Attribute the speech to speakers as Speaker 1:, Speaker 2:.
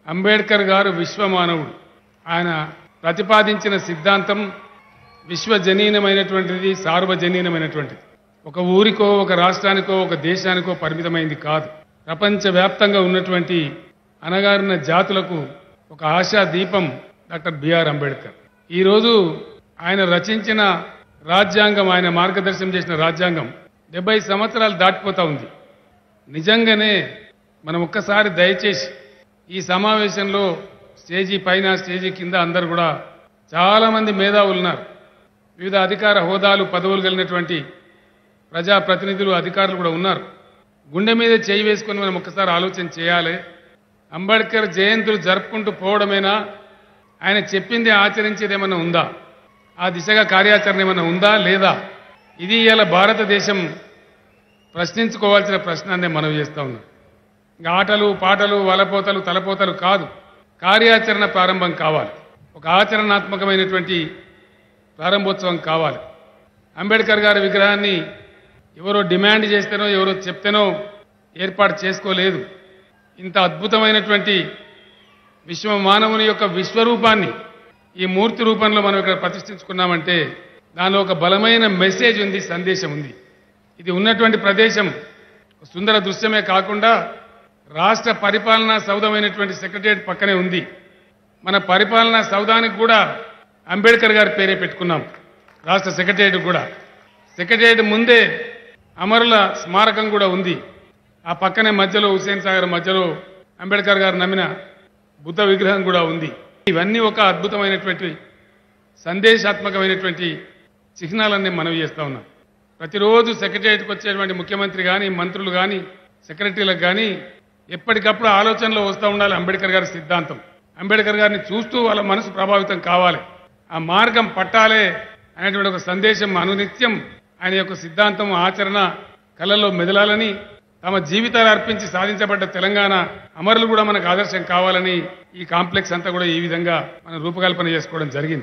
Speaker 1: అంబేద్కర్ గారు విశ్వమానవుడు ఆయన ప్రతిపాదించిన సిద్ధాంతం విశ్వజనీనమైనటువంటిది సార్వజనీనమైనటువంటిది ఒక ఊరికో ఒక రాష్ట్రానికో ఒక దేశానికో పరిమితమైంది కాదు ప్రపంచవ్యాప్తంగా ఉన్నటువంటి అనగారిన జాతులకు ఒక ఆశా దీపం డాక్టర్ బిఆర్ అంబేద్కర్ ఈరోజు ఆయన రచించిన రాజ్యాంగం ఆయన మార్గదర్శనం చేసిన రాజ్యాంగం డెబ్బై సంవత్సరాలు దాటిపోతా ఉంది నిజంగానే మనం ఒక్కసారి దయచేసి ఈ సమావేశంలో స్టేజీ పైన స్టేజీ కింద అందరు కూడా చాలా మంది మేధావులు ఉన్నారు వివిధ అధికార హోదాలు పదవులు కలిగినటువంటి ప్రజాప్రతినిధులు అధికారులు కూడా ఉన్నారు గుండె మీద చేయి వేసుకొని మనం ఒక్కసారి ఆలోచన చేయాలి అంబేద్కర్ జయంతులు జరుపుకుంటూ పోవడమేనా ఆయన చెప్పింది ఆచరించేది ఏమైనా ఉందా ఆ దిశగా కార్యాచరణ ఏమైనా ఉందా లేదా ఇది ఇలా భారతదేశం ప్రశ్నించుకోవాల్సిన ప్రశ్నాన్ని మనం చేస్తా ఉన్నాం ఇంకా ఆటలు పాటలు వలపోతలు తలపోతలు కాదు కార్యాచరణ ప్రారంభం కావాలి ఒక ఆచరణాత్మకమైనటువంటి ప్రారంభోత్సవం కావాలి అంబేద్కర్ గారి విగ్రహాన్ని ఎవరో డిమాండ్ చేస్తేనో ఎవరో చెప్తేనో ఏర్పాటు చేసుకోలేదు ఇంత అద్భుతమైనటువంటి విశ్వ మానవుని యొక్క విశ్వరూపాన్ని ఈ మూర్తి రూపంలో మనం ఇక్కడ ప్రతిష్ఠించుకున్నామంటే దానిలో ఒక బలమైన మెసేజ్ ఉంది సందేశం ఉంది ఇది ఉన్నటువంటి ప్రదేశం సుందర దృశ్యమే కాకుండా రాష్ట్ర పరిపాలనా సౌధమైనటువంటి సెక్రటరియట్ పక్కనే ఉంది మన పరిపాలనా సౌధానికి కూడా అంబేద్కర్ గారి పేరే పెట్టుకున్నాం రాష్ట్ర సెక్రటరియట్ కూడా సెక్రటరియట్ ముందే అమరుల స్మారకం కూడా ఉంది ఆ పక్కనే మధ్యలో హుసేన్ సాగర్ మధ్యలో అంబేద్కర్ గారు నమ్మిన బుద్ధ విగ్రహం కూడా ఉంది ఇవన్నీ ఒక అద్భుతమైనటువంటి సందేశాత్మకమైనటువంటి చిహ్నాలన్నీ మనవి చేస్తా ఉన్నాం ప్రతిరోజు సెక్రటరియట్కి వచ్చేటువంటి ముఖ్యమంత్రి కానీ మంత్రులు కానీ సెక్రటరీలకు కానీ ఎప్పటికప్పుడు ఆలోచనలో వస్తూ ఉండాలి అంబేద్కర్ గారి సిద్ధాంతం అంబేద్కర్ గారిని చూస్తూ వాళ్ళ మనసు ప్రభావితం కావాలి ఆ మార్గం పట్టాలే అనేటువంటి ఒక సందేశం అనునిత్యం ఆయన యొక్క సిద్ధాంతం ఆచరణ కళల్లో మెదలాలని తమ జీవితాలు అర్పించి సాధించబడ్డ తెలంగాణ అమరులు కూడా మనకు ఆదర్శం కావాలని ఈ కాంప్లెక్స్ అంతా కూడా ఈ విధంగా మనం రూపకల్పన చేసుకోవడం జరిగింది